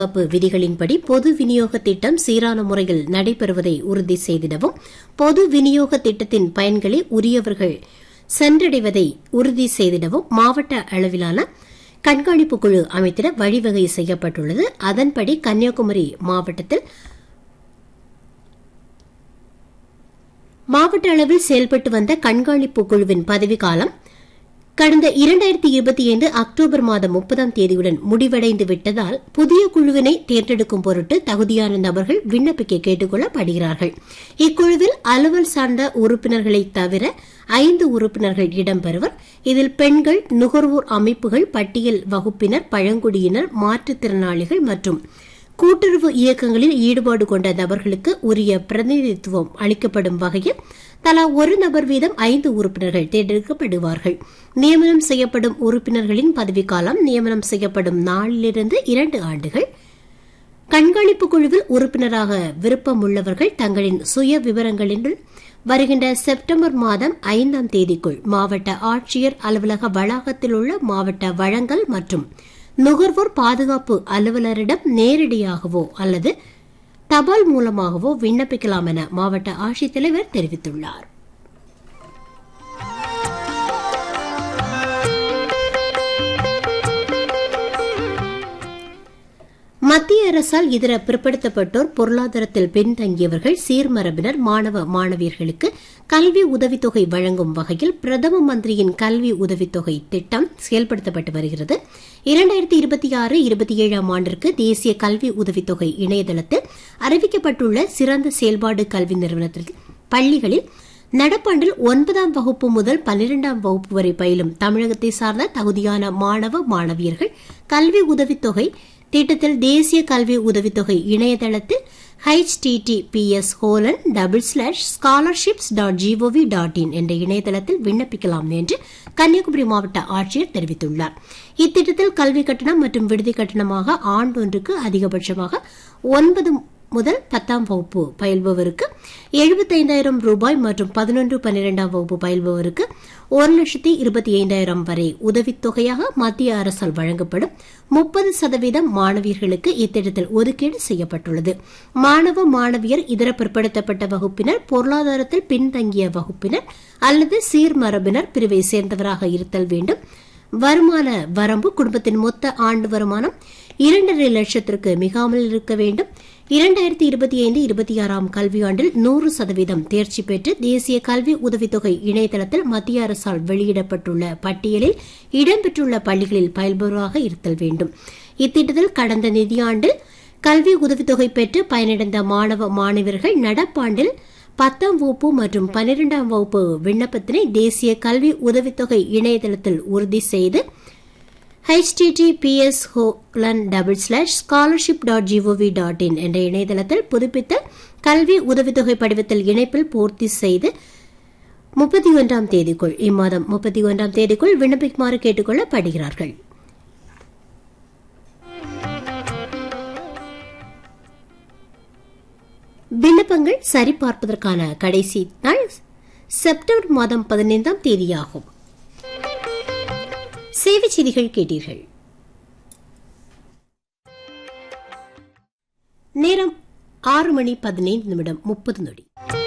பாதுகாப்பு விதிகளின்படி பொது விநியோக திட்டம் சீரான முறையில் நடைபெறுவதை உறுதி செய்திடவும் பொது விநியோக திட்டத்தின் பயன்களை உரியவர்கள் சென்றடைவதை உறுதி செய்திடவும் மாவட்ட அளவிலான கண்காணிப்பு குழு அமைத்திட வழிவகை செய்யப்பட்டுள்ளது அதன்படி கன்னியாகுமரி மாவட்டத்தில் மாவட்ட அளவில் செயல்பட்டு வந்த கண்காணிப்பு குழுவின் பதவிக்காலம் கடந்த இரண்டாயிரத்தி இருபத்தி ஐந்து அக்டோபர் மாதம் முப்பதாம் தேதியுடன் முடிவடைந்து விட்டதால் புதிய குழுவினை தேர்ந்தெடுக்கும் பொருட்டு தகுதியான நபர்கள் விண்ணப்பிக்க கேட்டுக் கொள்ளப்படுகிறார்கள் இக்குழுவில் அலுவல் சார்ந்த உறுப்பினர்களை தவிர ஐந்து உறுப்பினர்கள் இடம்பெறுவர் இதில் பெண்கள் நுகர்வோர் அமைப்புகள் பட்டியல் வகுப்பினர் பழங்குடியினர் மாற்றுத்திறனாளிகள் மற்றும் கூட்டுறவு இயக்கங்களில் ஈடுபாடு கொண்ட நபர்களுக்கு உரிய பிரதிநிதித்துவம் அளிக்கப்படும் வகையில் தலா ஒரு நபர் வீதம் ஐந்து உறுப்பினர்கள் தேர்ந்தெடுக்கப்படுவார்கள் நியமனம் செய்யப்படும் உறுப்பினர்களின் பதவிக்காலம் நியமனம் செய்யப்படும் நாளிலிருந்து இரண்டு ஆண்டுகள் கண்காணிப்பு குழுவில் உறுப்பினராக விருப்பமுள்ளவர்கள் தங்களின் சுய விவரங்களில் வருகின்ற செப்டம்பர் மாதம் ஐந்தாம் தேதிக்குள் மாவட்ட ஆட்சியர் அலுவலக வளாகத்தில் உள்ள மாவட்ட வழங்கல் மற்றும் நுகர்வோர் பாதுகாப்பு அலுவலரிடம் நேரடியாகவோ அல்லது தபால் மூலமாகவோ விண்ணப்பிக்கலாம் என மாவட்ட ஆட்சித்தலைவர் தெரிவித்துள்ளார் மத்திய அரசால் இதர பிற்படுத்தப்பட்டோர் பொருளாதாரத்தில் பின்தங்கியவர்கள் சீர்மரபினர் மாணவ மாணவியர்களுக்கு கல்வி உதவித்தொகை வழங்கும் வகையில் பிரதம மந்திரியின் கல்வி உதவித்தொகை திட்டம் செயல்படுத்தப்பட்டு வருகிறது இரண்டாயிரத்தி இருபத்தி ஆறு இருபத்தி ஏழாம் ஆண்டிற்கு தேசிய கல்வி உதவித்தொகை இணையதளத்தில் அறிவிக்கப்பட்டுள்ள சிறந்த செயல்பாடு கல்வி நிறுவனத்தில் பள்ளிகளில் நடப்பாண்டில் ஒன்பதாம் வகுப்பு முதல் பன்னிரெண்டாம் வகுப்பு வரை பயிலும் தமிழகத்தை சார்ந்த தகுதியான மாணவ மாணவியர்கள் கல்வி உதவித்தொகை திட்டத்தில் தேசிய கல்வி உதவித்தொகை இணையதளத்தில் HTTPS colon double slash scholarships dot GOV dot in என்ற இணையதளத்தில் விண்ணப்பிக்கலாம் என்று கன்னியாகுமரி மாவட்ட ஆட்சியர் தெரிவித்துள்ளார் இத்திட்டத்தில் கல்வி கட்டணம் மற்றும் விடுதி கட்டணமாக ஆண்டொன்றுக்கு அதிகபட்சமாக ஒன்பது முதல் பத்தாம் வகுப்பு பயில்பவருக்கு எழுபத்தைந்தாயிரம் ரூபாய் மற்றும் பதினொன்று பன்னிரெண்டாம் வகுப்பு பயில்பவருக்கு ஒரு லட்சத்தி இருபத்தி ஐந்தாயிரம் வரை உதவித்தொகையாக மத்திய அரசால் வழங்கப்படும் முப்பது சதவீதம் மாணவியர்களுக்கு இத்திட்டத்தில் ஒதுக்கீடு செய்யப்பட்டுள்ளது மாணவ மாணவியர் இதர பிற்படுத்தப்பட்ட வகுப்பினர் பொருளாதாரத்தில் பின்தங்கிய வகுப்பினர் அல்லது சீர்மரபினர் பிரிவை சேர்ந்தவராக இருத்தல் வேண்டும் வருமான வரம்பு குடும்பத்தின் மொத்த ஆண்டு வருமானம் இரண்டரை லட்சத்திற்கு மிகாமல் இருக்க வேண்டும் இரண்டாயிரத்தி இருபத்தி ஐந்து இருபத்தி ஆறாம் கல்வியாண்டில் நூறு சதவீதம் தேர்ச்சி பெற்று தேசிய கல்வி உதவித்தொகை இணையதளத்தில் மத்திய அரசால் வெளியிடப்பட்டுள்ள பட்டியலில் இடம்பெற்றுள்ள பள்ளிகளில் பயில்பவராக இருத்தல் வேண்டும் இத்திட்டத்தில் கடந்த நிதியாண்டில் கல்வி உதவித்தொகை பெற்று பயனடைந்த மாணவ மாணவர்கள் நடப்பாண்டில் பத்தாம் வகுப்பு மற்றும் பன்னிரெண்டாம் வகுப்பு விண்ணப்பத்தினை தேசிய கல்வி உதவித்தொகை இணையதளத்தில் உறுதி செய்து https colon double slash scholarship dot GOV dot in என்ற இணையதளத்தில் புதுப்பித்த கல்வி உதவித்தொகை படிவத்தில் இணைப்பில் பூர்த்தி செய்து முப்பத்தி ஒன்றாம் தேதிக்குள் இம்மாதம் முப்பத்தி ஒன்றாம் தேதிக்குள் விண்ணப்பிக்குமாறு கேட்டுக்கொள்ளப்படுகிறார்கள் விண்ணப்பங்கள் சரிபார்ப்பதற்கான கடைசி நாள் செப்டம்பர் மாதம் பதினைந்தாம் தேதியாகும் சேவை செய்திகள் கேட்டீர்கள் நேரம் ஆறு மணி பதினைந்து நிமிடம் முப்பது நொடி